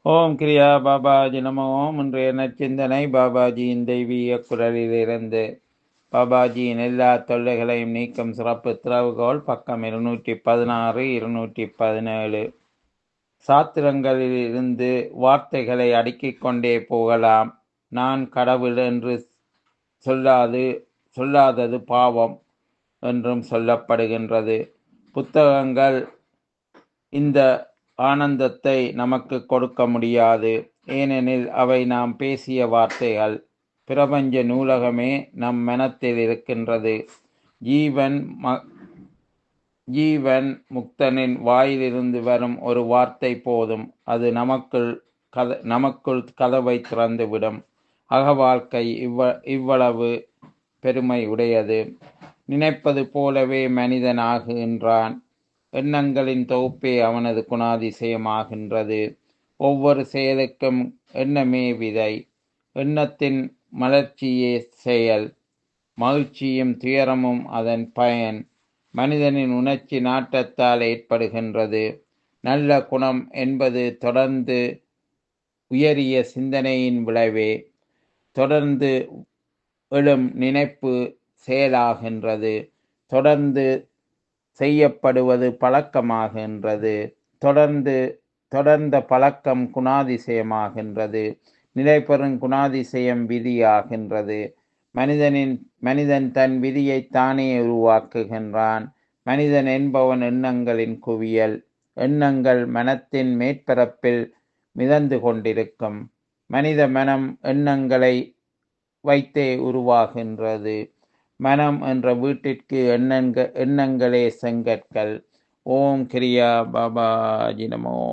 ஓம் கிரியா பாபாஜி நம ஓம் இன்றைய நற்சிந்தனை பாபாஜியின் தெய்வீக குரலிலிருந்து பாபாஜியின் எல்லா தொல்லைகளையும் நீக்கும் சிறப்பு திறவுகோல் பக்கம் இருநூற்றி பதினாறு இருநூற்றி பதினேழு சாத்திரங்களில் இருந்து வார்த்தைகளை அடுக்கிக் கொண்டே போகலாம் நான் கடவுள் என்று சொல்லாது சொல்லாதது பாவம் என்றும் சொல்லப்படுகின்றது புத்தகங்கள் இந்த ஆனந்தத்தை நமக்கு கொடுக்க முடியாது ஏனெனில் அவை நாம் பேசிய வார்த்தைகள் பிரபஞ்ச நூலகமே நம் மனத்தில் இருக்கின்றது ஜீவன் ம ஜீவன் முக்தனின் வாயிலிருந்து வரும் ஒரு வார்த்தை போதும் அது நமக்குள் கத நமக்குள் கதவை திறந்துவிடும் அக வாழ்க்கை இவ்வ இவ்வளவு பெருமை உடையது நினைப்பது போலவே மனிதன் ஆகுகின்றான் எண்ணங்களின் தொகுப்பே அவனது குணாதிசயமாகின்றது ஒவ்வொரு செயலுக்கும் எண்ணமே விதை எண்ணத்தின் மலர்ச்சியே செயல் மகிழ்ச்சியும் துயரமும் அதன் பயன் மனிதனின் உணர்ச்சி நாட்டத்தால் ஏற்படுகின்றது நல்ல குணம் என்பது தொடர்ந்து உயரிய சிந்தனையின் விளைவே தொடர்ந்து எழும் நினைப்பு செயலாகின்றது தொடர்ந்து செய்யப்படுவது பழக்கமாகின்றது தொடர்ந்து தொடர்ந்த பழக்கம் குணாதிசயமாகின்றது நிலைபெறும் குணாதிசயம் விதியாகின்றது மனிதனின் மனிதன் தன் விதியை தானே உருவாக்குகின்றான் மனிதன் என்பவன் எண்ணங்களின் குவியல் எண்ணங்கள் மனத்தின் மேற்பரப்பில் மிதந்து கொண்டிருக்கும் மனித மனம் எண்ணங்களை வைத்தே உருவாகின்றது மனம் என்ற வீட்டிற்கு எண்ணங்க எண்ணங்களே செங்கற்கள் ஓம் கிரியா பாபாஜி நமோ